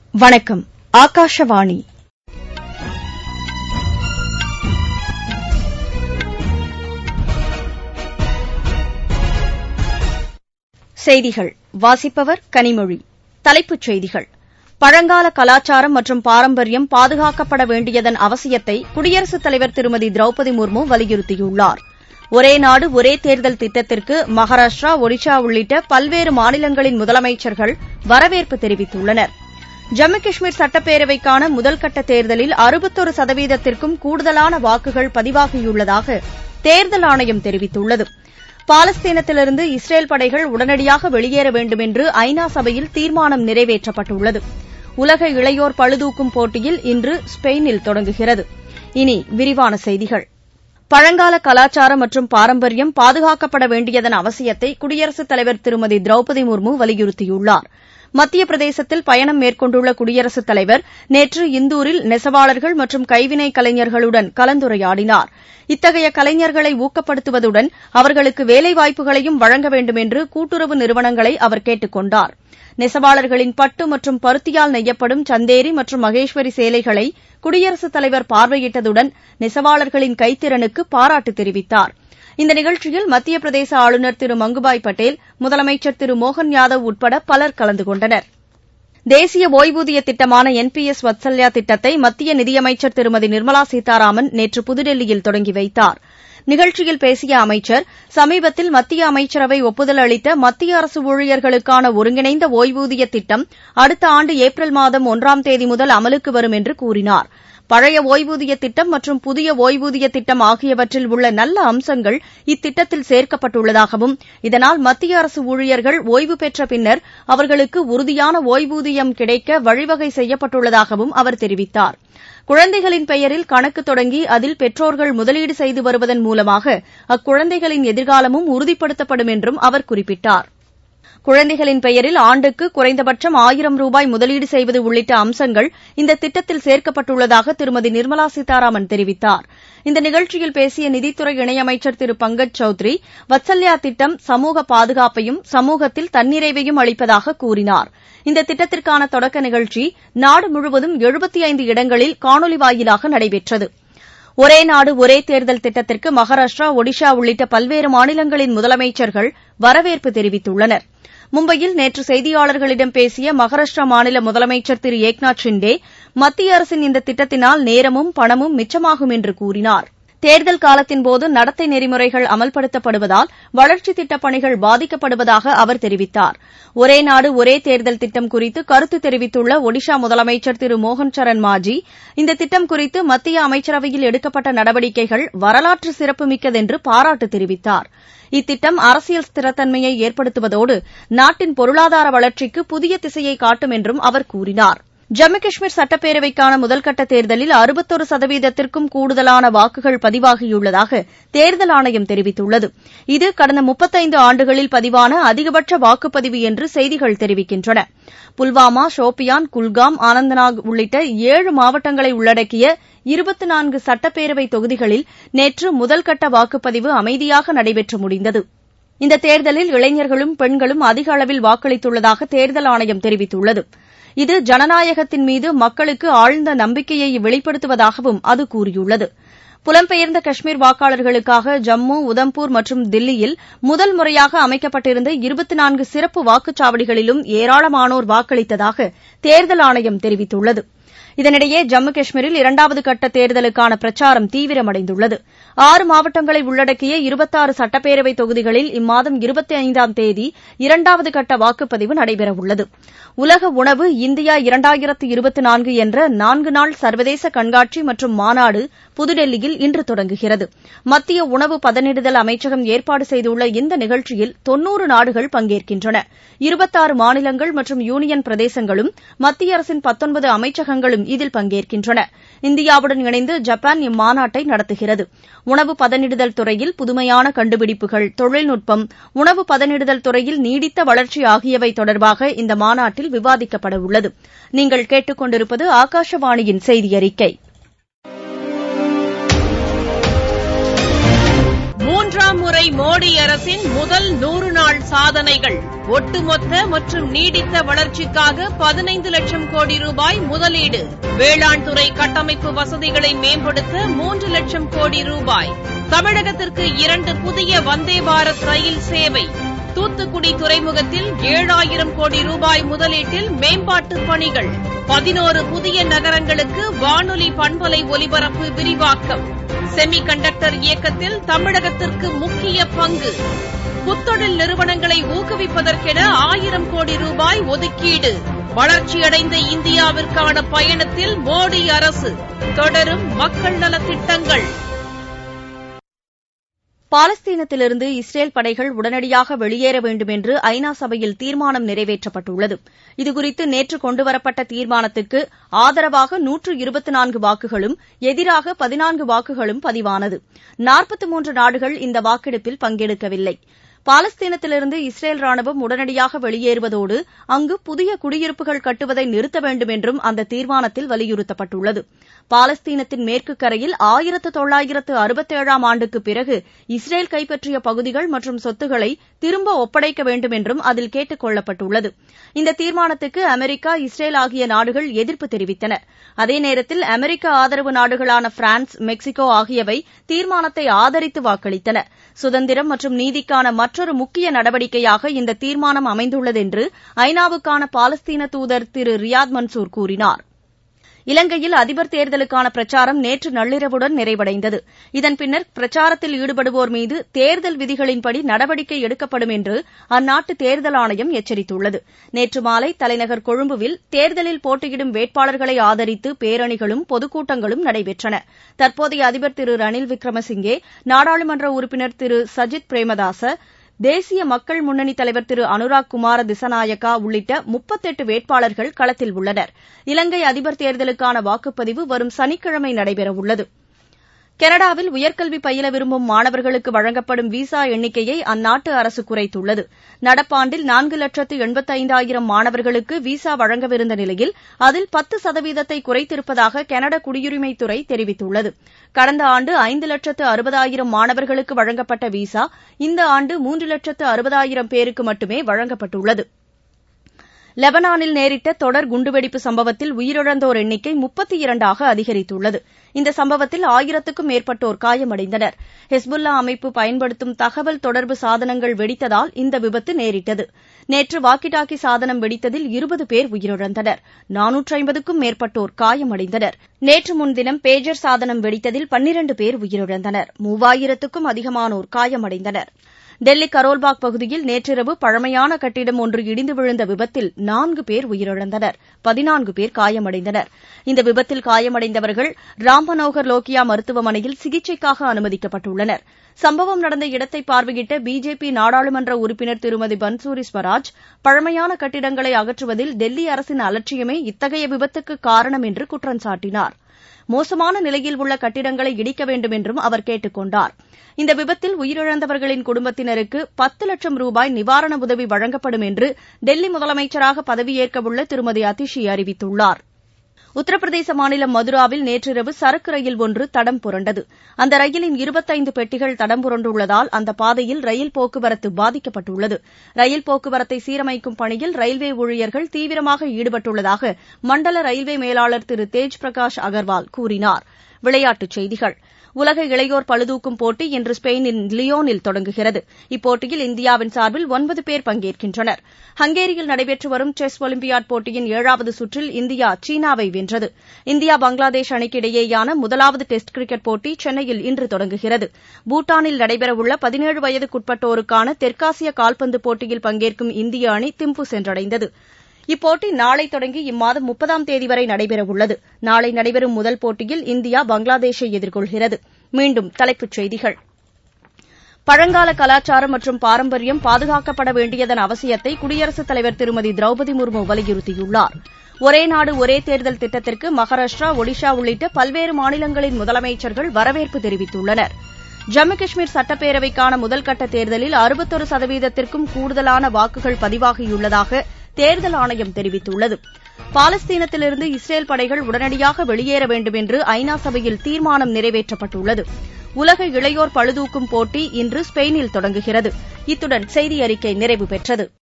வணக்கம் ஆகாஷவாணி செய்திகள் வாசிப்பவர் கனிமொழி தலைப்புச் செய்திகள் பழங்கால கலாச்சாரம் மற்றும் பாரம்பரியம் பாதுகாக்கப்பட வேண்டியதன் அவசியத்தை குடியரசுத் தலைவர் திருமதி திரௌபதி முர்மு வலியுறுத்தியுள்ளார் ஒரே நாடு ஒரே தேர்தல் திட்டத்திற்கு மகாராஷ்டிரா ஒடிஷா உள்ளிட்ட பல்வேறு மாநிலங்களின் முதலமைச்சர்கள் வரவேற்பு தெரிவித்துள்ளனர் ஜம்மு காஷ்மீர் சட்டப்பேரவைக்கான முதல்கட்ட தேர்தலில் அறுபத்தொரு சதவீதத்திற்கும் கூடுதலான வாக்குகள் பதிவாகியுள்ளதாக தேர்தல் ஆணையம் தெரிவித்துள்ளது பாலஸ்தீனத்திலிருந்து இஸ்ரேல் படைகள் உடனடியாக வெளியேற வேண்டும் என்று ஐநா சபையில் தீர்மானம் நிறைவேற்றப்பட்டுள்ளது உலக இளையோர் பளுதூக்கும் போட்டியில் இன்று ஸ்பெயினில் தொடங்குகிறது இனி விரிவான செய்திகள் பழங்கால கலாச்சாரம் மற்றும் பாரம்பரியம் பாதுகாக்கப்பட வேண்டியதன் அவசியத்தை குடியரசுத் தலைவர் திருமதி திரௌபதி முர்மு வலியுறுத்தியுள்ளார் மத்திய பிரதேசத்தில் பயணம் மேற்கொண்டுள்ள குடியரசுத் தலைவர் நேற்று இந்தூரில் நெசவாளர்கள் மற்றும் கைவினை கலைஞர்களுடன் கலந்துரையாடினார் இத்தகைய கலைஞர்களை ஊக்கப்படுத்துவதுடன் அவர்களுக்கு வேலைவாய்ப்புகளையும் வழங்க வேண்டும் என்று கூட்டுறவு நிறுவனங்களை அவர் கேட்டுக் கொண்டார் நெசவாளர்களின் பட்டு மற்றும் பருத்தியால் நெய்யப்படும் சந்தேரி மற்றும் மகேஸ்வரி சேலைகளை குடியரசுத் தலைவர் பார்வையிட்டதுடன் நெசவாளர்களின் கைத்திறனுக்கு பாராட்டு தெரிவித்தார் இந்த நிகழ்ச்சியில் மத்திய பிரதேச ஆளுநர் திரு மங்குபாய் பட்டேல் முதலமைச்சர் திரு மோகன் யாதவ் உட்பட பலர் கலந்து கொண்டனர் தேசிய ஒய்வூதிய திட்டமான என் பி எஸ் வத்சல்யா திட்டத்தை மத்திய நிதியமைச்சர் திருமதி நிர்மலா சீதாராமன் நேற்று புதுடெல்லியில் தொடங்கி வைத்தார் நிகழ்ச்சியில் பேசிய அமைச்சர் சமீபத்தில் மத்திய அமைச்சரவை ஒப்புதல் அளித்த மத்திய அரசு ஊழியர்களுக்கான ஒருங்கிணைந்த ஒய்வூதிய திட்டம் அடுத்த ஆண்டு ஏப்ரல் மாதம் ஒன்றாம் தேதி முதல் அமலுக்கு வரும் என்று கூறினார் பழைய ஒய்வூதிய திட்டம் மற்றும் புதிய ஒய்வூதிய திட்டம் ஆகியவற்றில் உள்ள நல்ல அம்சங்கள் இத்திட்டத்தில் சேர்க்கப்பட்டுள்ளதாகவும் இதனால் மத்திய அரசு ஊழியர்கள் ஓய்வு பெற்ற பின்னர் அவர்களுக்கு உறுதியான ஒய்வூதியம் கிடைக்க வழிவகை செய்யப்பட்டுள்ளதாகவும் அவர் தெரிவித்தார் குழந்தைகளின் பெயரில் கணக்கு தொடங்கி அதில் பெற்றோர்கள் முதலீடு செய்து வருவதன் மூலமாக அக்குழந்தைகளின் எதிர்காலமும் உறுதிப்படுத்தப்படும் என்றும் அவர் குறிப்பிட்டார் குழந்தைகளின் பெயரில் ஆண்டுக்கு குறைந்தபட்சம் ஆயிரம் ரூபாய் முதலீடு செய்வது உள்ளிட்ட அம்சங்கள் இந்த திட்டத்தில் சேர்க்கப்பட்டுள்ளதாக திருமதி நிர்மலா சீதாராமன் தெரிவித்தார் இந்த நிகழ்ச்சியில் பேசிய நிதித்துறை இணையமைச்சர் திரு பங்கஜ் சௌத்ரி வத்சல்யா திட்டம் சமூக பாதுகாப்பையும் சமூகத்தில் தன்னிறைவையும் அளிப்பதாக கூறினார் இந்த திட்டத்திற்கான தொடக்க நிகழ்ச்சி நாடு முழுவதும் எழுபத்தி ஐந்து இடங்களில் காணொலி வாயிலாக நடைபெற்றது ஒரே நாடு ஒரே தேர்தல் திட்டத்திற்கு மகாராஷ்டிரா ஒடிஷா உள்ளிட்ட பல்வேறு மாநிலங்களின் முதலமைச்சர்கள் வரவேற்பு தெரிவித்துள்ளனா் மும்பையில் நேற்று செய்தியாளர்களிடம் பேசிய மகாராஷ்டிரா மாநில முதலமைச்சர் திரு ஏக்நாத் ஷிண்டே மத்திய அரசின் இந்த திட்டத்தினால் நேரமும் பணமும் மிச்சமாகும் என்று கூறினார் தேர்தல் காலத்தின்போது நடத்தை நெறிமுறைகள் அமல்படுத்தப்படுவதால் வளர்ச்சித் திட்டப் பணிகள் பாதிக்கப்படுவதாக அவர் தெரிவித்தார் ஒரே நாடு ஒரே தேர்தல் திட்டம் குறித்து கருத்து தெரிவித்துள்ள ஒடிஷா முதலமைச்சர் திரு மோகன் சரண் மாஜி இந்த திட்டம் குறித்து மத்திய அமைச்சரவையில் எடுக்கப்பட்ட நடவடிக்கைகள் வரலாற்று சிறப்புமிக்கதென்று பாராட்டு தெரிவித்தார் இத்திட்டம் அரசியல் ஸ்திரத்தன்மையை ஏற்படுத்துவதோடு நாட்டின் பொருளாதார வளர்ச்சிக்கு புதிய திசையை காட்டும் என்றும் அவர் கூறினார் ஜம்மு காஷ்மீர் சட்டப்பேரவைக்கான முதல்கட்ட தேர்தலில் அறுபத்தொரு சதவீதத்திற்கும் கூடுதலான வாக்குகள் பதிவாகியுள்ளதாக தேர்தல் ஆணையம் தெரிவித்துள்ளது இது கடந்த முப்பத்தைந்து ஆண்டுகளில் பதிவான அதிகபட்ச வாக்குப்பதிவு என்று செய்திகள் தெரிவிக்கின்றன புல்வாமா ஷோபியான் குல்காம் ஆனந்தநாக் உள்ளிட்ட ஏழு மாவட்டங்களை உள்ளடக்கிய இருபத்தி நான்கு சட்டப்பேரவை தொகுதிகளில் நேற்று முதல்கட்ட வாக்குப்பதிவு அமைதியாக நடைபெற்று முடிந்தது இந்த தேர்தலில் இளைஞர்களும் பெண்களும் அதிக அளவில் வாக்களித்துள்ளதாக தேர்தல் ஆணையம் தெரிவித்துள்ளது இது ஜனநாயகத்தின் மீது மக்களுக்கு ஆழ்ந்த நம்பிக்கையை வெளிப்படுத்துவதாகவும் அது கூறியுள்ளது புலம்பெயர்ந்த காஷ்மீர் வாக்காளர்களுக்காக ஜம்மு உதம்பூர் மற்றும் தில்லியில் முதல் முறையாக அமைக்கப்பட்டிருந்த இருபத்தி நான்கு சிறப்பு வாக்குச்சாவடிகளிலும் ஏராளமானோர் வாக்களித்ததாக தேர்தல் ஆணையம் தெரிவித்துள்ளது இதனிடையே ஜம்மு காஷ்மீரில் இரண்டாவது கட்ட தேர்தலுக்கான பிரச்சாரம் தீவிரமடைந்துள்ளது ஆறு மாவட்டங்களை உள்ளடக்கிய இருபத்தாறு சட்டப்பேரவை தொகுதிகளில் இம்மாதம் இருபத்தி ஐந்தாம் தேதி இரண்டாவது கட்ட வாக்குப்பதிவு நடைபெறவுள்ளது உலக உணவு இந்தியா இரண்டாயிரத்து இருபத்தி நான்கு என்ற நான்கு நாள் சர்வதேச கண்காட்சி மற்றும் மாநாடு புதுடெல்லியில் இன்று தொடங்குகிறது மத்திய உணவு பதனிடுதல் அமைச்சகம் ஏற்பாடு செய்துள்ள இந்த நிகழ்ச்சியில் தொன்னூறு நாடுகள் பங்கேற்கின்றன இருபத்தாறு மாநிலங்கள் மற்றும் யூனியன் பிரதேசங்களும் மத்திய அரசின் பத்தொன்பது அமைச்சகங்களும் இதில் பங்கேற்கின்றன இந்தியாவுடன் இணைந்து ஜப்பான் இம்மாநாட்டை நடத்துகிறது உணவு பதனிடுதல் துறையில் புதுமையான கண்டுபிடிப்புகள் தொழில்நுட்பம் உணவு பதனிடுதல் துறையில் நீடித்த வளர்ச்சி ஆகியவை தொடர்பாக இந்த மாநாட்டில் விவாதிக்கப்பட உள்ளது நீங்கள் கேட்டுக் கொண்டிருப்பது ஆகாஷவாணியின் செய்தி அறிக்கை மூன்று மூன்றாம் முறை மோடி அரசின் முதல் நூறு நாள் சாதனைகள் ஒட்டுமொத்த மற்றும் நீடித்த வளர்ச்சிக்காக பதினைந்து லட்சம் கோடி ரூபாய் முதலீடு வேளாண் துறை கட்டமைப்பு வசதிகளை மேம்படுத்த மூன்று லட்சம் கோடி ரூபாய் தமிழகத்திற்கு இரண்டு புதிய வந்தே பாரத் ரயில் சேவை தூத்துக்குடி துறைமுகத்தில் ஏழாயிரம் கோடி ரூபாய் முதலீட்டில் மேம்பாட்டு பணிகள் பதினோரு புதிய நகரங்களுக்கு வானொலி பண்பலை ஒலிபரப்பு விரிவாக்கம் செமி கண்டக்டர் இயக்கத்தில் தமிழகத்திற்கு முக்கிய பங்கு புத்தொழில் நிறுவனங்களை ஊக்குவிப்பதற்கென ஆயிரம் கோடி ரூபாய் ஒதுக்கீடு வளர்ச்சியடைந்த இந்தியாவிற்கான பயணத்தில் மோடி அரசு தொடரும் மக்கள் நலத் திட்டங்கள் பாலஸ்தீனத்திலிருந்து இஸ்ரேல் படைகள் உடனடியாக வெளியேற வேண்டும் என்று ஐநா சபையில் தீர்மானம் நிறைவேற்றப்பட்டுள்ளது இதுகுறித்து நேற்று கொண்டுவரப்பட்ட தீர்மானத்துக்கு ஆதரவாக நூற்று இருபத்தி நான்கு வாக்குகளும் எதிராக பதினான்கு வாக்குகளும் பதிவானது நாற்பத்தி மூன்று நாடுகள் இந்த வாக்கெடுப்பில் பங்கெடுக்கவில்லை பாலஸ்தீனத்திலிருந்து இஸ்ரேல் ராணுவம் உடனடியாக வெளியேறுவதோடு அங்கு புதிய குடியிருப்புகள் கட்டுவதை நிறுத்த வேண்டும் என்றும் அந்த தீர்மானத்தில் வலியுறுத்தப்பட்டுள்ளது பாலஸ்தீனத்தின் மேற்கு கரையில் ஆயிரத்து தொள்ளாயிரத்து அறுபத்தேழாம் ஆண்டுக்கு பிறகு இஸ்ரேல் கைப்பற்றிய பகுதிகள் மற்றும் சொத்துக்களை திரும்ப ஒப்படைக்க வேண்டும் என்றும் அதில் கேட்டுக் கொள்ளப்பட்டுள்ளது இந்த தீர்மானத்துக்கு அமெரிக்கா இஸ்ரேல் ஆகிய நாடுகள் எதிர்ப்பு தெரிவித்தன அதே நேரத்தில் அமெரிக்க ஆதரவு நாடுகளான பிரான்ஸ் மெக்சிகோ ஆகியவை தீர்மானத்தை ஆதரித்து வாக்களித்தன சுதந்திரம் மற்றும் நீதிக்கான மற்றொரு முக்கிய நடவடிக்கையாக இந்த தீர்மானம் அமைந்துள்ளது என்று ஐநாவுக்கான பாலஸ்தீன தூதர் திரு ரியாத் மன்சூர் கூறினார் இலங்கையில் அதிபர் தேர்தலுக்கான பிரச்சாரம் நேற்று நள்ளிரவுடன் நிறைவடைந்தது இதன் பின்னர் பிரச்சாரத்தில் ஈடுபடுவோர் மீது தேர்தல் விதிகளின்படி நடவடிக்கை எடுக்கப்படும் என்று அந்நாட்டு தேர்தல் ஆணையம் எச்சரித்துள்ளது நேற்று மாலை தலைநகர் கொழும்புவில் தேர்தலில் போட்டியிடும் வேட்பாளர்களை ஆதரித்து பேரணிகளும் பொதுக்கூட்டங்களும் நடைபெற்றன தற்போதைய அதிபர் திரு ரணில் விக்ரமசிங்கே நாடாளுமன்ற உறுப்பினர் திரு சஜித் பிரேமதாச தேசிய மக்கள் முன்னணி தலைவர் திரு அனுராக் குமார திசநாயக்கா உள்ளிட்ட முப்பத்தெட்டு வேட்பாளர்கள் களத்தில் உள்ளனர் இலங்கை அதிபர் தேர்தலுக்கான வாக்குப்பதிவு வரும் சனிக்கிழமை நடைபெறவுள்ளது கனடாவில் உயர்கல்வி பயில விரும்பும் மாணவர்களுக்கு வழங்கப்படும் விசா எண்ணிக்கையை அந்நாட்டு அரசு குறைத்துள்ளது நடப்பாண்டில் நான்கு லட்சத்து எண்பத்தைந்தாயிரம் மாணவர்களுக்கு விசா வழங்கவிருந்த நிலையில் அதில் பத்து சதவீதத்தை குறைத்திருப்பதாக கனடா குடியுரிமைத்துறை தெரிவித்துள்ளது கடந்த ஆண்டு ஐந்து லட்சத்து அறுபதாயிரம் மாணவர்களுக்கு வழங்கப்பட்ட விசா இந்த ஆண்டு மூன்று லட்சத்து அறுபதாயிரம் பேருக்கு மட்டுமே வழங்கப்பட்டுள்ளது லெபனானில் நேரிட்ட தொடர் குண்டுவெடிப்பு சம்பவத்தில் உயிரிழந்தோர் எண்ணிக்கை முப்பத்தி இரண்டாக அதிகரித்துள்ளது இந்த சம்பவத்தில் ஆயிரத்துக்கும் மேற்பட்டோர் காயமடைந்தனர் ஹெஸ்புல்லா அமைப்பு பயன்படுத்தும் தகவல் தொடர்பு சாதனங்கள் வெடித்ததால் இந்த விபத்து நேரிட்டது நேற்று வாக்கி டாக்கி சாதனம் வெடித்ததில் இருபது பேர் உயிரிழந்தனர் நானூற்று ஐம்பதுக்கும் மேற்பட்டோர் காயமடைந்தனர் நேற்று முன்தினம் பேஜர் சாதனம் வெடித்ததில் பன்னிரண்டு பேர் உயிரிழந்தனர் மூவாயிரத்துக்கும் அதிகமானோர் காயமடைந்தனர் டெல்லி கரோல்பாக் பகுதியில் நேற்றிரவு பழமையான கட்டிடம் ஒன்று இடிந்து விழுந்த விபத்தில் நான்கு பேர் உயிரிழந்தனர் பதினான்கு பேர் காயமடைந்தனர் இந்த விபத்தில் காயமடைந்தவர்கள் ராம் மனோகர் லோக்கியா மருத்துவமனையில் சிகிச்சைக்காக அனுமதிக்கப்பட்டுள்ளனர் சம்பவம் நடந்த இடத்தை பார்வையிட்ட பிஜேபி நாடாளுமன்ற உறுப்பினர் திருமதி பன்சூரி ஸ்வராஜ் பழமையான கட்டிடங்களை அகற்றுவதில் டெல்லி அரசின் அலட்சியமே இத்தகைய விபத்துக்கு காரணம் என்று குற்றம் சாட்டினார் மோசமான நிலையில் உள்ள கட்டிடங்களை இடிக்க வேண்டும் என்றும் அவர் கேட்டுக் கொண்டார் இந்த விபத்தில் உயிரிழந்தவர்களின் குடும்பத்தினருக்கு பத்து லட்சம் ரூபாய் நிவாரண உதவி வழங்கப்படும் என்று டெல்லி முதலமைச்சராக பதவியேற்கவுள்ள திருமதி அதிஷி அறிவித்துள்ளார் உத்தரப்பிரதேச மாநிலம் மதுராவில் நேற்றிரவு சரக்கு ரயில் ஒன்று தடம் புரண்டது அந்த ரயிலின் இருபத்தைந்து பெட்டிகள் தடம் புரண்டுள்ளதால் அந்த பாதையில் ரயில் போக்குவரத்து பாதிக்கப்பட்டுள்ளது ரயில் போக்குவரத்தை சீரமைக்கும் பணியில் ரயில்வே ஊழியர்கள் தீவிரமாக ஈடுபட்டுள்ளதாக மண்டல ரயில்வே மேலாளர் திரு தேஜ் பிரகாஷ் அகர்வால் கூறினார் விளையாட்டுச் செய்திகள் உலக இளையோர் பளுதூக்கும் போட்டி இன்று ஸ்பெயினின் லியோனில் தொடங்குகிறது இப்போட்டியில் இந்தியாவின் சார்பில் ஒன்பது பேர் பங்கேற்கின்றனர் ஹங்கேரியில் நடைபெற்று வரும் செஸ் ஒலிம்பியாட் போட்டியின் ஏழாவது சுற்றில் இந்தியா சீனாவை வென்றது இந்தியா பங்களாதேஷ் அணிக்கு இடையேயான முதலாவது டெஸ்ட் கிரிக்கெட் போட்டி சென்னையில் இன்று தொடங்குகிறது பூட்டானில் நடைபெறவுள்ள பதினேழு வயதுக்குட்பட்டோருக்கான தெற்காசிய கால்பந்து போட்டியில் பங்கேற்கும் இந்திய அணி திம்பு சென்றடைந்தது இப்போட்டி நாளை தொடங்கி இம்மாதம் முப்பதாம் தேதி வரை நடைபெறவுள்ளது நாளை நடைபெறும் முதல் போட்டியில் இந்தியா பங்களாதேஷை எதிர்கொள்கிறது மீண்டும் தலைப்புச் செய்திகள் பழங்கால கலாச்சாரம் மற்றும் பாரம்பரியம் பாதுகாக்கப்பட வேண்டியதன் அவசியத்தை குடியரசுத் தலைவர் திருமதி திரௌபதி முர்மு வலியுறுத்தியுள்ளார் ஒரே நாடு ஒரே தேர்தல் திட்டத்திற்கு மகாராஷ்டிரா ஒடிஷா உள்ளிட்ட பல்வேறு மாநிலங்களின் முதலமைச்சர்கள் வரவேற்பு தெரிவித்துள்ளனர் ஜம்மு காஷ்மீர் சட்டப்பேரவைக்கான முதல்கட்ட தேர்தலில் அறுபத்தொரு சதவீதத்திற்கும் கூடுதலான வாக்குகள் பதிவாகியுள்ளதாக தேர்தல் ஆணையம் தெரிவித்துள்ளது பாலஸ்தீனத்திலிருந்து இஸ்ரேல் படைகள் உடனடியாக வெளியேற வேண்டும் என்று ஐநா சபையில் தீர்மானம் நிறைவேற்றப்பட்டுள்ளது உலக இளையோர் பளுதூக்கும் போட்டி இன்று ஸ்பெயினில் தொடங்குகிறது இத்துடன் செய்தி அறிக்கை நிறைவு பெற்றது